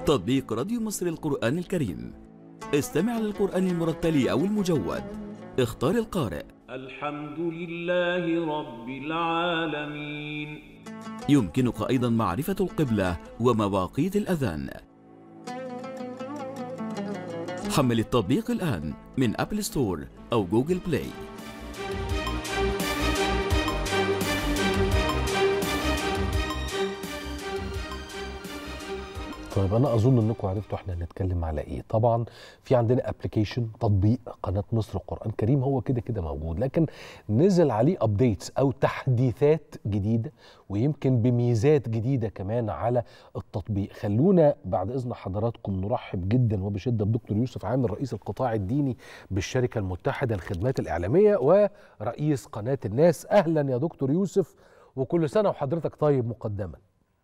تطبيق راديو مصر القرآن الكريم استمع للقرآن المرتل أو المجود اختار القارئ الحمد لله رب العالمين يمكنك أيضا معرفة القبلة ومواقيت الأذان حمل التطبيق الآن من أبل ستور أو جوجل بلاي طيب انا اظن انكم عرفتوا احنا هنتكلم على ايه طبعا في عندنا ابلكيشن تطبيق قناه مصر القران الكريم هو كده كده موجود لكن نزل عليه ابديتس او تحديثات جديده ويمكن بميزات جديده كمان على التطبيق خلونا بعد اذن حضراتكم نرحب جدا وبشده بدكتور يوسف عامر رئيس القطاع الديني بالشركه المتحده للخدمات الاعلاميه ورئيس قناه الناس اهلا يا دكتور يوسف وكل سنه وحضرتك طيب مقدما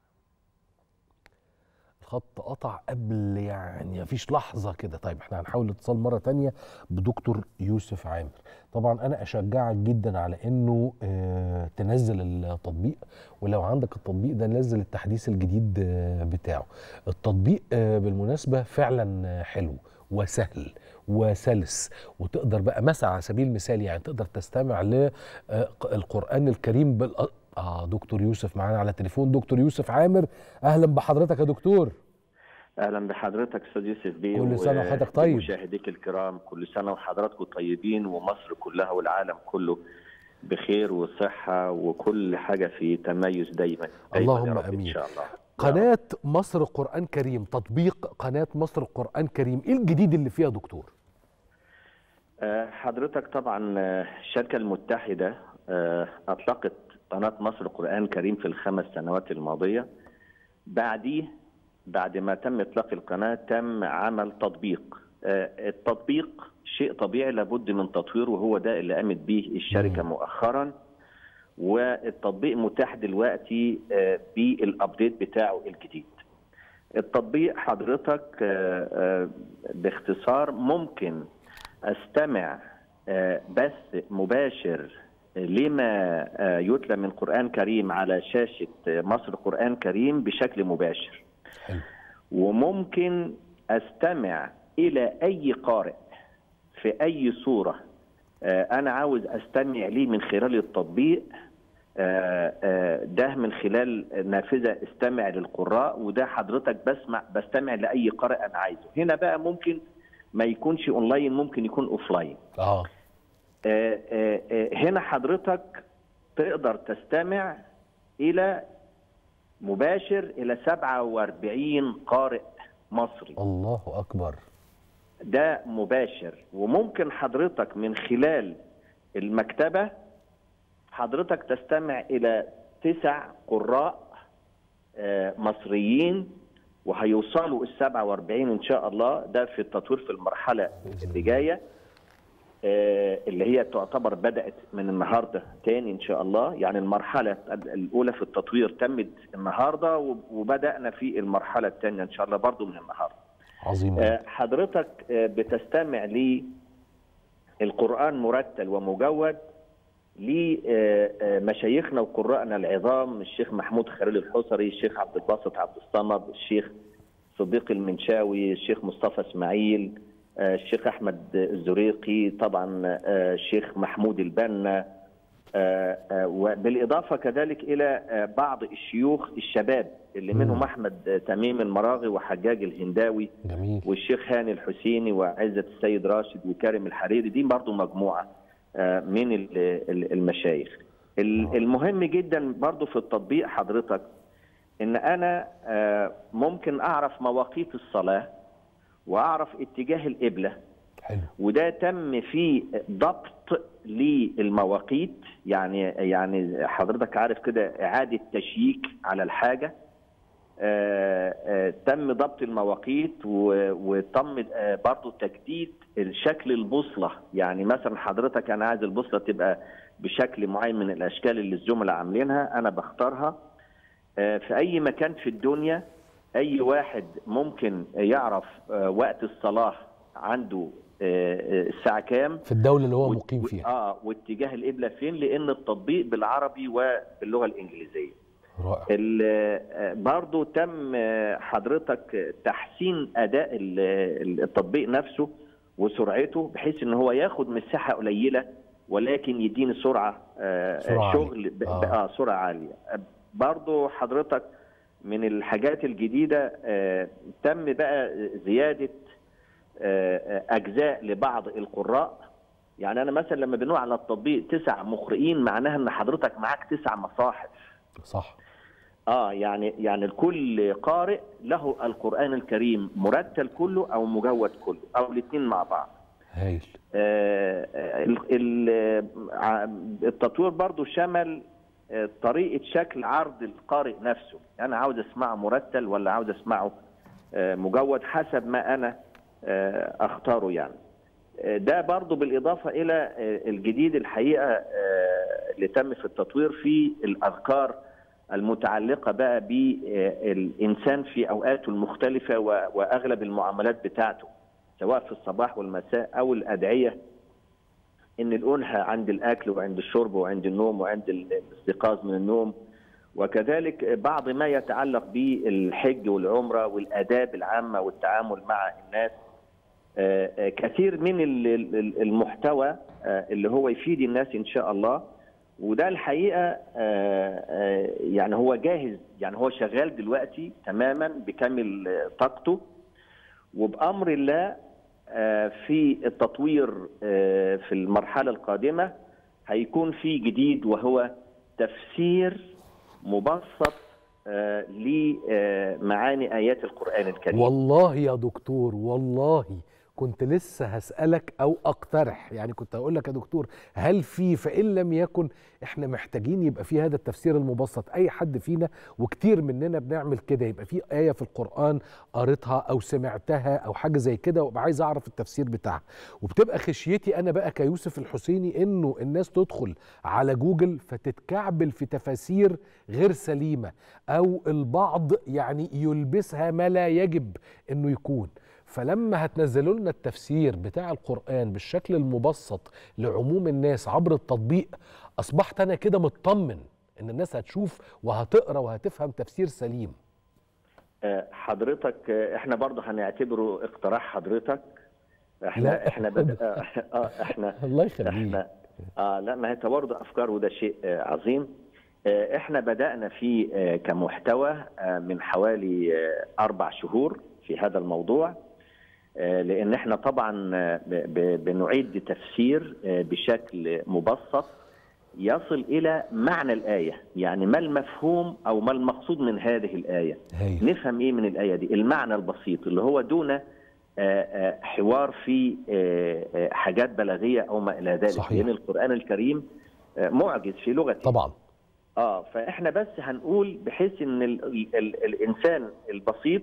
الخط قطع قبل يعني مفيش لحظة كده طيب احنا هنحاول الاتصال مرة تانية بدكتور يوسف عامر طبعا انا اشجعك جدا على انه اه تنزل التطبيق ولو عندك التطبيق ده نزل التحديث الجديد اه بتاعه التطبيق اه بالمناسبة فعلا حلو وسهل وسلس وتقدر بقى مثلا على سبيل المثال يعني تقدر تستمع للقرآن الكريم بال اه دكتور يوسف معانا على التليفون دكتور يوسف عامر اهلا بحضرتك يا دكتور اهلا بحضرتك استاذ يوسف بيه كل سنه وحضرتك طيب مشاهديك الكرام كل سنه وحضراتكم طيبين ومصر كلها والعالم كله بخير وصحه وكل حاجه في تميز دايما, دايما اللهم امين ان شاء الله قناه مصر القران كريم تطبيق قناه مصر القران كريم ايه الجديد اللي فيها دكتور حضرتك طبعا الشركه المتحده اطلقت قناة مصر القرآن الكريم في الخمس سنوات الماضية بعديه بعد ما تم إطلاق القناة تم عمل تطبيق التطبيق شيء طبيعي لابد من تطويره وهو ده اللي قامت به الشركة مؤخرا والتطبيق متاح دلوقتي بالابديت بتاعه الجديد التطبيق حضرتك باختصار ممكن استمع بث مباشر لما يتلى من قرآن كريم على شاشة مصر قرآن كريم بشكل مباشر حلو. وممكن أستمع إلى أي قارئ في أي صورة أنا عاوز أستمع ليه من خلال التطبيق ده من خلال نافذة استمع للقراء وده حضرتك بسمع بستمع لأي قارئ أنا عايزه هنا بقى ممكن ما يكونش أونلاين ممكن يكون أوفلاين اه آآ آآ هنا حضرتك تقدر تستمع إلى مباشر إلى 47 قارئ مصري الله أكبر ده مباشر وممكن حضرتك من خلال المكتبة حضرتك تستمع إلى تسع قراء مصريين وهيوصلوا ال 47 إن شاء الله ده في التطوير في المرحلة اللي جايه اللي هي تعتبر بدأت من النهاردة تاني إن شاء الله يعني المرحلة الأولى في التطوير تمت النهاردة وبدأنا في المرحلة الثانية إن شاء الله برضو من النهاردة عظيم حضرتك بتستمع للقرآن مرتل ومجود لمشايخنا وقراءنا العظام الشيخ محمود خليل الحصري الشيخ عبد الباسط عبد الصمد الشيخ صديق المنشاوي الشيخ مصطفى اسماعيل الشيخ احمد الزريقي طبعا الشيخ محمود البنا وبالاضافه كذلك الى بعض الشيوخ الشباب اللي منهم احمد تميم المراغي وحجاج الهنداوي جميل والشيخ هاني الحسيني وعزه السيد راشد وكارم الحريري دي برضو مجموعه من المشايخ المهم جدا برضو في التطبيق حضرتك ان انا ممكن اعرف مواقيت الصلاه واعرف اتجاه القبله حلو وده تم فيه ضبط للمواقيت يعني يعني حضرتك عارف كده اعاده تشييك على الحاجه آآ آآ تم ضبط المواقيت وتم برضه تجديد شكل البوصله يعني مثلا حضرتك انا عايز البوصله تبقى بشكل معين من الاشكال اللي الزملاء عاملينها انا بختارها في اي مكان في الدنيا اي واحد ممكن يعرف وقت الصلاه عنده الساعه كام في الدوله اللي هو مقيم فيها اه واتجاه القبله فين لان التطبيق بالعربي وباللغه الانجليزيه رائع ال- آه، برضو تم آه، حضرتك تحسين اداء ال- ال- التطبيق نفسه وسرعته بحيث ان هو ياخد مساحه قليله ولكن يديني سرعه آه، سرعة شغل ب- عالية. ب- اه سرعه عاليه برضو حضرتك من الحاجات الجديده آه، تم بقى زياده آه، آه، اجزاء لبعض القراء يعني انا مثلا لما بنقول على التطبيق تسع مقرئين معناها ان حضرتك معاك تسع مصاحف صح اه يعني يعني الكل قارئ له القرآن الكريم مرتل كله او مجود كله او الاثنين مع بعض هايل آه، ال- ال- ع- التطوير برضو شمل آه، طريقة شكل عرض القارئ نفسه أنا عاوز أسمعه مرتل ولا عاوز أسمعه آه، مجود حسب ما أنا آه، أختاره يعني آه، ده برضو بالإضافة إلى آه، الجديد الحقيقة آه، اللي تم في التطوير في الأذكار المتعلقة بقى بالإنسان في أوقاته المختلفة و- وأغلب المعاملات بتاعته سواء في الصباح والمساء أو الأدعية ان نقولها عند الاكل وعند الشرب وعند النوم وعند الاستيقاظ من النوم وكذلك بعض ما يتعلق بالحج والعمره والاداب العامه والتعامل مع الناس آه، آه، كثير من ال- ال- المحتوى آه، اللي هو يفيد الناس ان شاء الله وده الحقيقه آه، آه، يعني هو جاهز يعني هو شغال دلوقتي تماما بكامل آه، طاقته وبامر الله آه، في التطوير آه، في المرحله القادمه هيكون في جديد وهو تفسير مبسط آه، لمعاني ايات القران الكريم والله يا دكتور والله كنت لسه هسألك أو أقترح يعني كنت هقول لك يا دكتور هل في فإن لم يكن إحنا محتاجين يبقى في هذا التفسير المبسط أي حد فينا وكتير مننا بنعمل كده يبقى في آية في القرآن قريتها أو سمعتها أو حاجة زي كده وأبقى عايز أعرف التفسير بتاعها وبتبقى خشيتي أنا بقى كيوسف الحسيني إنه الناس تدخل على جوجل فتتكعبل في تفاسير غير سليمة أو البعض يعني يلبسها ما لا يجب إنه يكون فلما هتنزلوا لنا التفسير بتاع القرآن بالشكل المبسط لعموم الناس عبر التطبيق أصبحت أنا كده مطمن إن الناس هتشوف وهتقرأ وهتفهم تفسير سليم آه، حضرتك آه، احنا برضه هنعتبره اقتراح حضرتك احنا لا. احنا بد... اه آه، احنا الله يخليك احنا اه لا ما هي برضه افكار وده شيء آه عظيم آه احنا بدانا في آه كمحتوى آه من حوالي آه اربع شهور في هذا الموضوع آه لان احنا طبعا آه، ب- ب- بنعيد تفسير آه بشكل مبسط يصل الى معنى الايه يعني ما المفهوم او ما المقصود من هذه الايه هايل نفهم ايه من الايه دي المعنى البسيط اللي هو دون آه، آه، حوار في آه، آه، حاجات بلاغيه او ما الى ذلك صحيح. لان القران الكريم آه، معجز في لغته طبعا اه فاحنا بس هنقول بحيث ان ال ال ال الانسان البسيط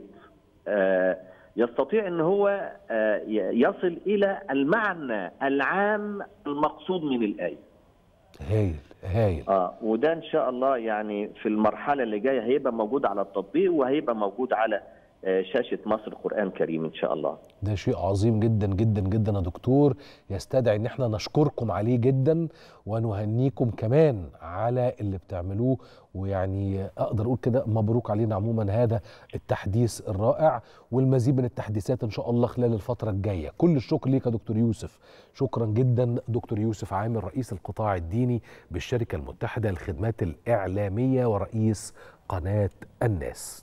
آه يستطيع ان هو آه ي- يصل الى المعنى العام المقصود من الايه هايل هايل اه وده ان شاء الله يعني في المرحله اللي جايه هيبقى موجود على التطبيق وهيبقى موجود على آه، شاشه مصر قران كريم ان شاء الله ده شيء عظيم جدا جدا جدا يا دكتور يستدعي ان احنا نشكركم عليه جدا ونهنيكم كمان على اللي بتعملوه ويعني اقدر اقول كده مبروك علينا عموما هذا التحديث الرائع والمزيد من التحديثات ان شاء الله خلال الفتره الجايه كل الشكر ليك يا دكتور يوسف شكرا جدا دكتور يوسف عامر رئيس القطاع الديني بالشركه المتحده للخدمات الاعلاميه ورئيس قناه الناس